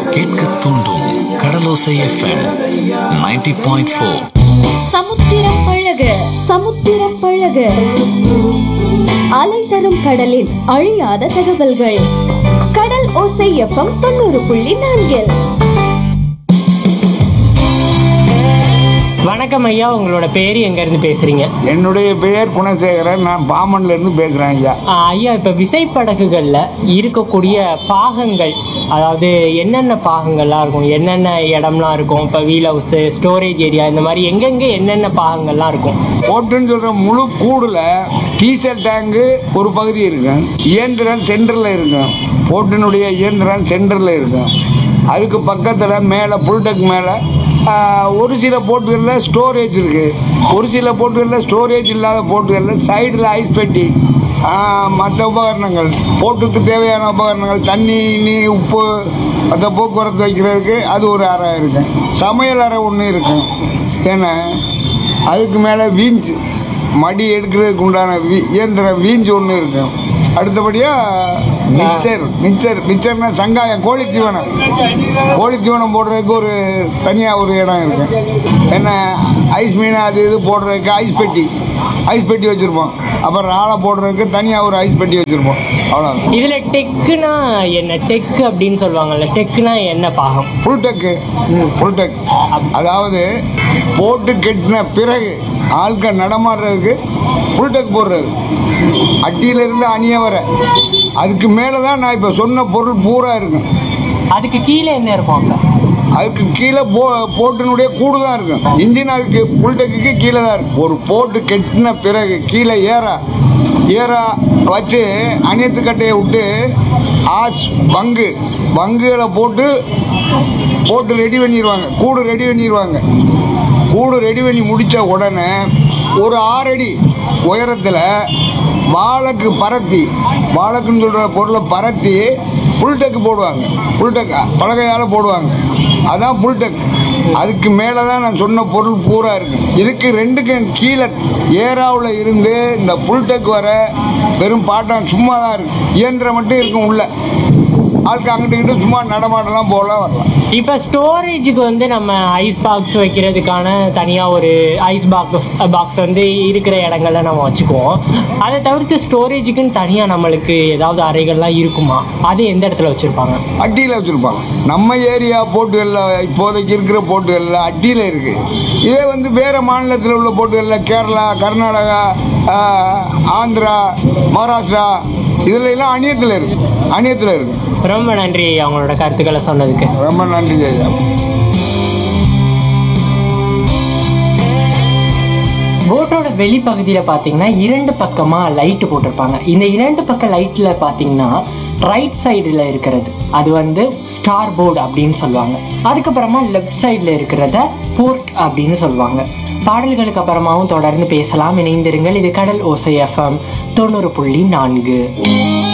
கேட்க தூண்டும் கடலோசை FM 90.4 point four சமுத்திரம் பழக சமுத்திரம் பழக அலை தரும் கடலின் அழியாத தகவல்கள் கடல் ஓசை எஃப்எம் தொண்ணூறு புள்ளி நான்கில் வணக்கம் ஐயா உங்களோட பேர் எங்க இருந்து பேசுறீங்க என்னுடைய பெயர் குணசேகரன் நான் பாமன்ல இருந்து பேசுறேன் ஐயா ஆ, ஐயா இப்ப விசைப்படகுகள்ல இருக்கக்கூடிய பாகங்கள் அதாவது என்னென்ன பாகங்கள்லாம் இருக்கும் என்னென்ன இடம்லாம் இருக்கும் இப்போ வீல் ஹவுஸ் ஸ்டோரேஜ் ஏரியா இந்த மாதிரி எங்கெங்க என்னென்ன பாகங்கள்லாம் இருக்கும் போட்டுன்னு சொல்ற முழு கூடுல டீசல் டேங்கு ஒரு பகுதி இருக்கும் இயந்திரம் சென்டர்ல இருக்கும் போட்டினுடைய இயந்திரம் சென்டர்ல இருக்கும் அதுக்கு பக்கத்தில் மேலே புல்டெக் மேலே ஒரு சில போட்டுகளில் ஸ்டோரேஜ் இருக்குது ஒரு சில போட்டுகளில் ஸ்டோரேஜ் இல்லாத போட்டுகளில் சைடில் ஐஸ் பெட்டி மற்ற உபகரணங்கள் போட்டுக்கு தேவையான உபகரணங்கள் தண்ணி நீ உப்பு மற்ற போக்குவரத்து வைக்கிறதுக்கு அது ஒரு அறை இருக்கு சமையல் அறை ஒன்று இருக்கும் ஏன்னா அதுக்கு மேலே வீஞ்சு மடி எடுக்கிறதுக்கு உண்டான வீ இயந்திரம் வீஞ்சு ஒன்று இருக்கும் அடுத்தபடியாக மிக்சர் மிக்சர் மிக்சர்னா சங்காயம் கோழி தீவனம் கோழி தீவனம் போடுறதுக்கு ஒரு தனியாக ஒரு இடம் இருக்கு என்ன ஐஸ் மீன் அது இது போடுறதுக்கு ஐஸ் பெட்டி ஐஸ் பெட்டி வச்சுருப்போம் அப்புறம் ராளை போடுறதுக்கு தனியாக ஒரு ஐஸ் பெட்டி வச்சுருப்போம் அவ்வளோதான் இதுல டெக்குனா என்ன டெக் அப்படின்னு சொல்லுவாங்கல்ல டெக்குனா என்ன பாகம் ஃபுல் டெக்கு ஃபுல் டெக் அதாவது போட்டு கெட்டின பிறகு ஆட்கள் நடமாடுறதுக்கு ஃபுல் டெக் போடுறது அட்டியிலிருந்து அணிய வர அதுக்கு மேலே தான் நான் இப்போ சொன்ன பொருள் பூரா இருக்கும் அதுக்கு கீழே என்ன இருக்கும் அங்க அதுக்கு கீழே போ போட்டினுடைய கூடு தான் இருக்கும் இன்ஜின் அதுக்கு ஃபுல் டெக்குக்கு கீழே தான் இருக்கும் ஒரு போட்டு கெட்டின பிறகு கீழே ஏறா ஏறா வச்சு அணியத்து கட்டையை விட்டு ஆஸ் பங்கு பங்குகளை போட்டு போட்டு ரெடி பண்ணிடுவாங்க கூடு ரெடி பண்ணிடுவாங்க கூடு ரெடி பண்ணி முடித்த உடனே ஒரு ஆறடி உயரத்தில் வாழைக்கு பரத்தி வாழைக்குன்னு சொல்கிற பொருளை பரத்தி புல்டெக்கு போடுவாங்க புல்டெக் பலகையால் போடுவாங்க அதான் புல்டெக் அதுக்கு மேலே தான் நான் சொன்ன பொருள் பூரா இருக்கு இதுக்கு ரெண்டுக்கும் கீழே ஏராவில் இருந்து இந்த புல்டெக் வர வெறும் பாட்டம் சும்மா தான் இருக்கு இயந்திரம் மட்டும் இருக்கும் உள்ள ஆளுக்கு அங்கிட்டு இங்கிட்டு சும்மா நடமாடலாம் போகலாம் வரலாம் இப்போ ஸ்டோரேஜுக்கு வந்து நம்ம ஐஸ் பாக்ஸ் வைக்கிறதுக்கான தனியாக ஒரு ஐஸ் பாக்ஸ் பாக்ஸ் வந்து இருக்கிற இடங்கள்ல நம்ம வச்சுக்குவோம் அதை தவிர்த்து ஸ்டோரேஜுக்குன்னு தனியாக நம்மளுக்கு ஏதாவது அறைகள்லாம் இருக்குமா அது எந்த இடத்துல வச்சுருப்பாங்க அட்டியில் வச்சுருப்பாங்க நம்ம ஏரியா போட்டுகளில் இப்போதைக்கு இருக்கிற போட்டுகளில் அட்டியில் இருக்குது இதே வந்து வேறு மாநிலத்தில் உள்ள போட்டுகளில் கேரளா கர்நாடகா ஆஹ், ஆந்திரா மகாராஷ்டிரா இதுல எல்லாம் அந்நியத்தில் இருக்கு அந்நியத்தில் இருக்கு ரொம்ப நன்றி அவங்களோட கருத்துக்களை சொன்னதுக்கு ரொம்ப நன்றி ஜெயா போட்டோட வெளிப்பகுதியில் பார்த்தீங்கன்னா இரண்டு பக்கமாக லைட்டு போட்டிருப்பாங்க இந்த இரண்டு பக்க லைட்டில் பார்த்தீங்கன்னா ரைட் சைடில் இருக்கிறது அது வந்து ஸ்டார் போர்டு அப்படின்னு சொல்லுவாங்க அதுக்கப்புறமா லெஃப்ட் சைடில் இருக்கிறத போர்ட் அப்படின்னு சொல்லுவாங்க பாடல்களுக்கு அப்புறமாவும் தொடர்ந்து பேசலாம் இணைந்திருங்கள் இது கடல் ஓசை எஃப்எம் தொண்ணூறு புள்ளி நான்கு